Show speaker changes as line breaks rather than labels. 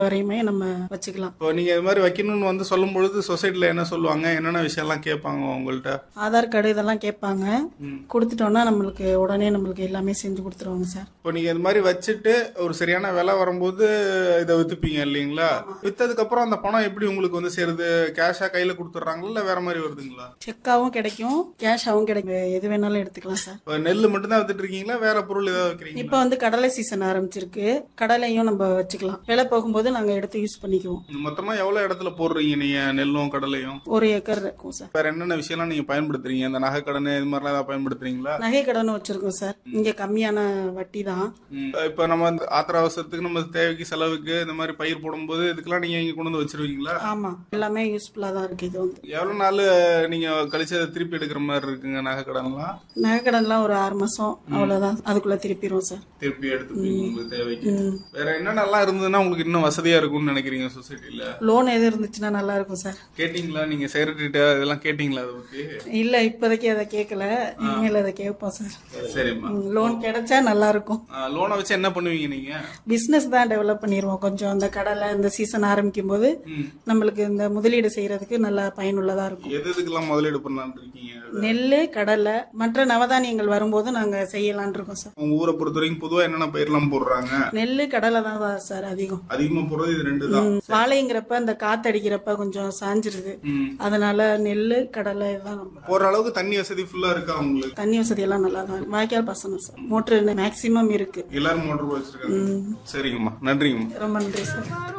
வரையுமே நம்ம வச்சுக்கலாம்
இப்போ நீங்க இது மாதிரி வைக்கணும்னு வந்து சொல்லும் பொழுது சொசைட்டில என்ன சொல்லுவாங்க என்னென்ன விஷயம்லாம் கேட்பாங்க உங்கள்ட்ட
ஆதார் கார்டு இதெல்லாம் கேட்பாங்க கொடுத்துட்டோம்னா நம்மளுக்கு உடனே நம்மளுக்கு எல்லாமே செஞ்சு கொடுத்துருவாங்க சார்
இப்போ நீங்க இது மாதிரி வச்சுட்டு ஒரு சரியான விலை வரும்போது இதை வித்துப்பீங்க இல்லைங்களா வித்ததுக்கு அப்புறம் அந்த பணம் எப்படி உங்களுக்கு வந்து சேருது கேஷா கையில கொடுத்துட்றாங்களா இல்ல வேற மாதிரி வருதுங்களா
செக்காவும் கிடைக்கும் கேஷாவும் கிடைக்கும் எது வேணாலும் எடுத்துக்கலாம் சார்
இப்போ நெல் மட்டும் தான் வித்துட்டு இருக்கீங்களா வேற பொருள் ஏதாவது வைக்கிறீங்களா
இப்போ வந்து கடலை சீசன் ஆரம்பிச்சிருக்கு கடலையும் நம்ம வச்சுக்கலாம் விலை போகும்போது நாங்க எடுத்து யூஸ் பண்ணிக்குவோம்
மொத்தமா எவ்வளவு இடத்துல போடுறீங்க நீங்க நெல்லும் கடலையும்
ஒரு ஏக்கர் இருக்கும் சார்
வேற என்னென்ன விஷயம்லாம் நீங்க பயன்படுத்துறீங்க இந்த நகை கடன் இது மாதிரிலாம் ஏதாவது பயன்படுத்துறீங்களா
நகை கடன் வச்சிருக்கோம் சார் இங்க கம்மியான வட்டி தான்
ம். இப்ப நம்ம இந்த ஆத்திர அவசரத்துக்கு நம்ம தேவைக்கு செலவுக்கு இந்த மாதிரி பயிர் போடும்போது இதுக்கெல்லாம் நீங்க இங்க கொண்டு வந்து வச்சிருவீங்களா
ஆமா எல்லாமே யூஸ்ஃபுல்லா தான் இருக்கு இது வந்து
எவ்வளவு நாள் நீங்க கழிச்சு அதை திருப்பி எடுக்கிற மாதிரி இருக்குங்க நகை கடன்லாம்
நகை கடன்லாம் ஒரு ஆறு மாசம் அவ்வளவுதான் அதுக்குள்ள திருப்பிடுவோம் சார்
திருப்பி எடுத்துப்பீங்க உங்களுக்கு தேவைக்கு வேற என்னென்னலாம் இருந்ததுன்னா உங்களுக்கு இன்னும் வசதியா இருக்கும்னு நினைக்கிறீங்க சொசைட்டில
லோன் எது இருந்துச்சுன்னா நல்லா இருக்கும் சார்
கேட்டீங்களா நீங்க செக்ரட்டரிட்ட இதெல்லாம் கேட்டீங்களா அதை பத்தி
இல்ல இப்போதைக்கு அதை கேட்கல இனிமேல் அதை கேட்போம் சார்
சரிம்மா
லோன் கிடைச்சா நல்லா இருக்கும்
லோனை வச்சு என்ன பண்ணுவீங்க நீங்க
பிசினஸ் தான் டெவலப் பண்ணிடுவோம் கொஞ்சம் அந்த கடலை இந்த சீசன் ஆரம்பிக்கும் போது நம்மளுக்கு இந்த முதலீடு செய்யறதுக்கு நல்லா பயனுள்ளதா இருக்கும்
எது எதுக்கெல்லாம் முதலீடு பண்ணலாம்னு இருக்கீங்க
நெல் கடலை மற்ற நவதானியங்கள் வரும்போது நாங்க செய்யலாம்னு இருக்கோம் சார்
உங்க ஊரை பொறுத்த வரைக்கும் பொதுவா என்னென்ன பயிர்லாம் போடுறாங்க
நெல் கடலை தான் சார் அதிகம்
அதிகமா போடுறது இது ரெண்டு தான்
வாழைங்கிறப்ப அந்த காத்தடிக்கிறப்ப கொஞ்சம் சாஞ்சிருது
ம்.
அதனால நெல் கடலை தான் நம்ம
போற அளவுக்கு தண்ணி வசதி ஃபுல்லா இருக்கா உங்களுக்கு
தண்ணி வசதி எல்லாம் நல்லா தான் இருக்கு. வாய்க்கால் பாசனம் சார் மோட்டர் மேக்சிமம் இருக்கு
எல்லாரும் மோட்டர் வச்சிருக்காங்க சரிங்கம்மா நன்றிங்கம்மா
ரொம்ப நன்றி சார்